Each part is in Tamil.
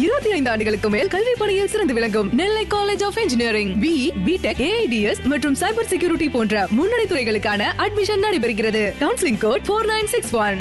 இருபத்தி ஐந்து ஆண்டுகளுக்கு மேல் கல்வி பணியில் சிறந்து விளங்கும் Nellai college of engineering B BTech AI DS மற்றும் சைபர் செக்யூரிட்டி போன்ற முன்னணி துறைகளுக்கான அட்மிஷன் நடைபெறுகிறது counselling code four nine six one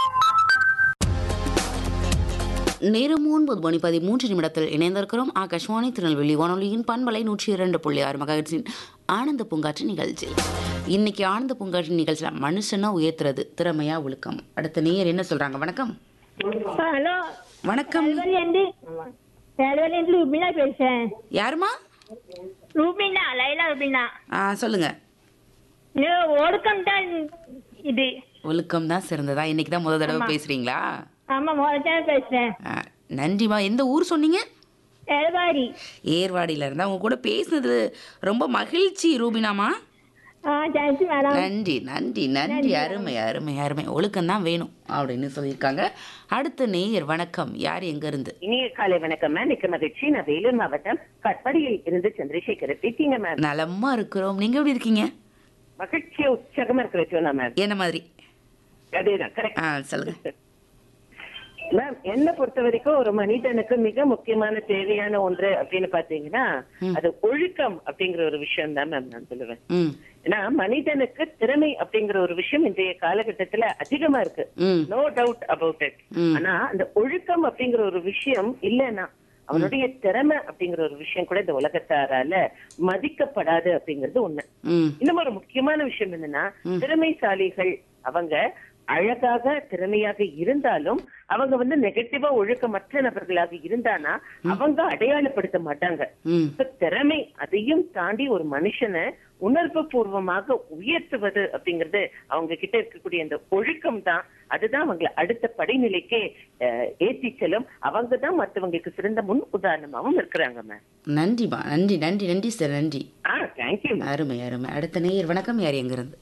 நேரம் ஒன்பது மணி பதிமூன்று நிமிடத்தில் இணைந்திருக்கிறோம் ஆகாஷ்வாணி திருநெல்வேலி வானொலியின் பண்பலை நூற்றி இரண்டு புள்ளி ஆறு மகர்ஸின் ஆனந்த பூங்காற்று நிகழ்ச்சி இன்னைக்கு ஆனந்த பூங்காற்று நிகழ்ச்சியில் மனுஷனை உயர்த்துறது திறமையா ஒழுக்கம் அடுத்த நேயர் என்ன சொல்றாங்க வணக்கம் ஹலோ வணக்கம் வேல்வெளியிலேருந்து வேல்வெளியிலேருந்து ருபினா பேசுறேன் யாருமா ரூபினா லைலா ரூபினா ஆ சொல்லுங்க இது ஒடுக்கம் தான் இது ஒழுக்கம் தான் சிறந்ததா இன்னைக்கு தான் முதல் தடவை பேசுறீங்களா ஆமா முதல்ல பேசுறேன் ஆ, நன்றிம்மா எந்த ஊர் சொன்னீங்க எல்வாரி ஏர்வாடியில இருந்தா உங்க கூட பேசுனது ரொம்ப மகிழ்ச்சி ரூபினாமா ஆ தேங்க்யூ மேடம் நன்றி நன்றி நன்றி அருமை அருமை அருமை ஒழுக்கம் தான் வேணும் அப்படின்னு சொல்லியிருக்காங்க அடுத்த நேயர் வணக்கம் யார் எங்க இருந்து இனிய காலை வணக்கம் மேம் மிக்க மகிழ்ச்சி நான் வேலூர் மாவட்டம் கட்படியில் இருந்து சந்திரசேகர் இருக்கீங்க மேம் நலமா இருக்கிறோம் நீங்க எப்படி இருக்கீங்க மகிழ்ச்சியா உற்சாகமா இருக்கிற சொன்னா மேம் என்ன மாதிரி அதேதான் கரெக்ட் ஆ சொல்லுங்க மேம் என்ன பொறுத்த வரைக்கும் ஒரு மனிதனுக்கு மிக முக்கியமான தேவையான ஒன்று அப்படின்னு பாத்தீங்கன்னா அது ஒழுக்கம் அப்படிங்கிற ஒரு விஷயம் தான் மேம் நான் சொல்லுவேன் ம் ஏன்னா மனிதனுக்கு திறமை அப்படிங்கிற ஒரு விஷயம் இன்றைய காலகட்டத்துல அதிகமா இருக்கு ம் நோ டவுட் அபவுட் இட் ம். ஆனா அந்த ஒழுக்கம் அப்படிங்கிற ஒரு விஷயம் இல்லைன்னா அவனுடைய திறமை அப்படிங்கிற ஒரு விஷயம் கூட இந்த உலகத்தாரால மதிக்கப்படாது அப்படிங்கிறது ஒண்ணு ம் இன்னும் ஒரு முக்கியமான விஷயம் என்னன்னா திறமைசாலிகள் அவங்க அழகாக திறமையாக இருந்தாலும் அவங்க வந்து நெகட்டிவா ஒழுக்கமற்ற நபர்களாக இருந்தானா அவங்க அடையாளப்படுத்த மாட்டாங்க ம் இப்ப திறமை அதையும் தாண்டி ஒரு மனுஷனை உணர்வு பூர்வமாக உயர்த்துவது அப்படிங்கிறது அவங்க கிட்ட இருக்கக்கூடிய அந்த ஒழுக்கம் தான் அதுதான் அவங்களை அடுத்த படிநிலைக்கே அஹ், ஏத்தி செல்லும் அவங்க தான் மற்றவங்களுக்கு சிறந்த முன் உதாரணமாவும் இருக்கிறாங்க மேம் நன்றிம்மா நன்றி நன்றி நன்றி சார் நன்றி ஆ தேங்க்யூ அருமை அருமை அடுத்த நேயர் வணக்கம் யார் எங்க இருந்து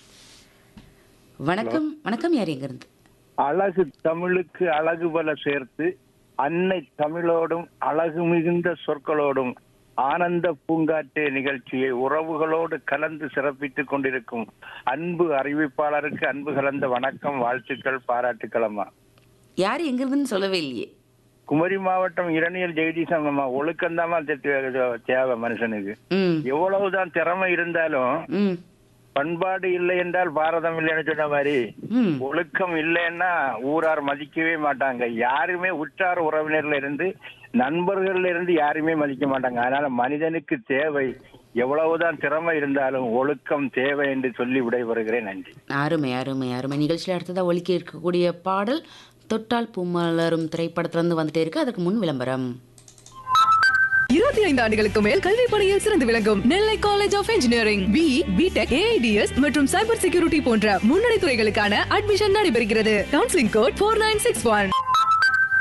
வணக்கம் வணக்கம் யார் எங்க இருந்து அழகு தமிழுக்கு அழகு பல சேர்த்து அன்னை தமிழோடும் அழகு மிகுந்த சொற்களோடும் ஆனந்த பூங்காற்றே நிகழ்ச்சியை உறவுகளோடு கலந்து சிறப்பித்துக் கொண்டிருக்கும் அன்பு அறிவிப்பாளருக்கு அன்பு கலந்த வணக்கம் வாழ்த்துக்கள் பாராட்டுக்களம்மா யார் எங்க இருந்துன்னு சொல்லவே இல்லையே குமரி மாவட்டம் இரணியல் ஜெகதீசம் அம்மா ஒழுக்கம்தாம்மா தே- தேவை மனுஷனுக்கு ம் எவ்வளவுதான் திறமை இருந்தாலும் ம் பண்பாடு இல்லை என்றால் பாரதம் இல்லைன்னு சொன்ன மாதிரி ம் ஒழுக்கம் இல்லைன்னா ஊரார் மதிக்கவே மாட்டாங்க யாருமே உற்றார் உறவினர்ல இருந்து நண்பர்கள்ல இருந்து யாருமே மதிக்க மாட்டாங்க அதனால மனிதனுக்கு தேவை எவ்வளவுதான் திறமை இருந்தாலும் ஒழுக்கம் தேவை என்று சொல்லி விடைபெறுகிறேன் நன்றி அருமை அருமை அருமை நிகழ்ச்சியில் அடுத்ததாக ஒலிக்க இருக்கக்கூடிய பாடல் தொட்டால் பூமலரும் திரைப்படத்திலிருந்து வந்துட்டே இருக்கு அதுக்கு முன் விளம்பரம் இருபத்தி ஐந்து ஆண்டுகளுக்கு மேல் கல்வி பணியில் சிறந்து விளங்கும் Nellai college of engineering B BTech AI DS மற்றும் சைபர் செக்யூரிட்டி போன்ற முன்னணி துறைகளுக்கான அட்மிஷன் நடைபெறுகிறது counselling code four nine six one